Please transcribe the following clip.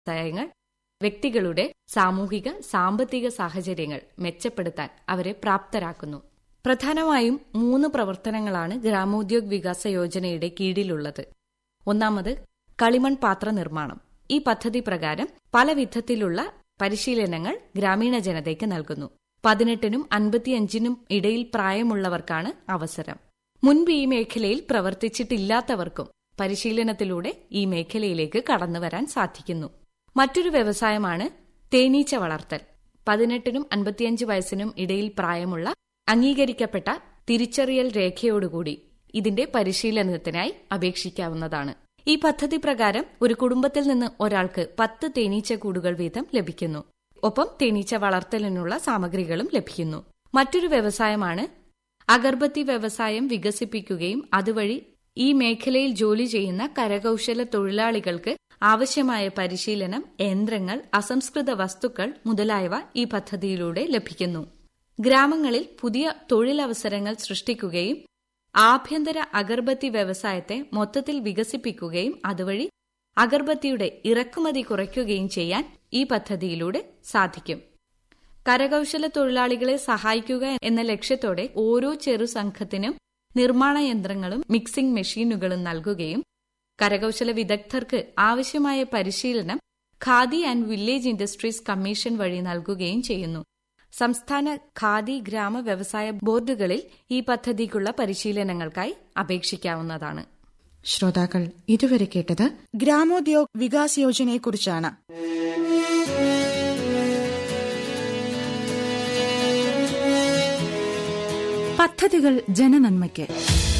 വ്യവസായങ്ങൾ വ്യക്തികളുടെ സാമൂഹിക സാമ്പത്തിക സാഹചര്യങ്ങൾ മെച്ചപ്പെടുത്താൻ അവരെ പ്രാപ്തരാക്കുന്നു പ്രധാനമായും മൂന്ന് പ്രവർത്തനങ്ങളാണ് ഗ്രാമോദ്യോഗ് വികാസ യോജനയുടെ കീഴിലുള്ളത് ഒന്നാമത് കളിമൺ പാത്ര നിർമ്മാണം ഈ പദ്ധതി പ്രകാരം പല വിധത്തിലുള്ള പരിശീലനങ്ങൾ ഗ്രാമീണ ജനതയ്ക്ക് നൽകുന്നു പതിനെട്ടിനും അൻപത്തിയഞ്ചിനും ഇടയിൽ പ്രായമുള്ളവർക്കാണ് അവസരം മുൻപ് ഈ മേഖലയിൽ പ്രവർത്തിച്ചിട്ടില്ലാത്തവർക്കും പരിശീലനത്തിലൂടെ ഈ മേഖലയിലേക്ക് കടന്നുവരാൻ സാധിക്കുന്നു മറ്റൊരു വ്യവസായമാണ് തേനീച്ച വളർത്തൽ പതിനെട്ടിനും അൻപത്തിയഞ്ച് വയസ്സിനും ഇടയിൽ പ്രായമുള്ള അംഗീകരിക്കപ്പെട്ട തിരിച്ചറിയൽ രേഖയോടുകൂടി ഇതിന്റെ പരിശീലനത്തിനായി അപേക്ഷിക്കാവുന്നതാണ് ഈ പദ്ധതി പ്രകാരം ഒരു കുടുംബത്തിൽ നിന്ന് ഒരാൾക്ക് പത്ത് തേനീച്ച കൂടുകൾ വീതം ലഭിക്കുന്നു ഒപ്പം തേനീച്ച വളർത്തലിനുള്ള സാമഗ്രികളും ലഭിക്കുന്നു മറ്റൊരു വ്യവസായമാണ് അഗർബത്തി വ്യവസായം വികസിപ്പിക്കുകയും അതുവഴി ഈ മേഖലയിൽ ജോലി ചെയ്യുന്ന കരകൌശല തൊഴിലാളികൾക്ക് ആവശ്യമായ പരിശീലനം യന്ത്രങ്ങൾ അസംസ്കൃത വസ്തുക്കൾ മുതലായവ ഈ പദ്ധതിയിലൂടെ ലഭിക്കുന്നു ഗ്രാമങ്ങളിൽ പുതിയ തൊഴിലവസരങ്ങൾ സൃഷ്ടിക്കുകയും ആഭ്യന്തര അഗർബത്തി വ്യവസായത്തെ മൊത്തത്തിൽ വികസിപ്പിക്കുകയും അതുവഴി അഗർബത്തിയുടെ ഇറക്കുമതി കുറയ്ക്കുകയും ചെയ്യാൻ ഈ പദ്ധതിയിലൂടെ സാധിക്കും കരകൌശല തൊഴിലാളികളെ സഹായിക്കുക എന്ന ലക്ഷ്യത്തോടെ ഓരോ ചെറു സംഘത്തിനും നിർമ്മാണ യന്ത്രങ്ങളും മിക്സിംഗ് മെഷീനുകളും നൽകുകയും കരകൌശല വിദഗ്ധർക്ക് ആവശ്യമായ പരിശീലനം Khadi and village industries commission വഴി നൽകുകയും ചെയ്യുന്നു സംസ്ഥാന ഖാദി ഗ്രാമ വ്യവസായ ബോർഡുകളിൽ ഈ പദ്ധതിക്കുള്ള പരിശീലനങ്ങൾക്കായി അപേക്ഷിക്കാവുന്നതാണ് ശ്രോതാക്കൾ ഇതുവരെ കേട്ടത് ഗ്രാമോദ്യോഗ് വികാസ് യോജനയെക്കുറിച്ചാണ് പദ്ധതികൾ ജനനന്മയ്ക്ക്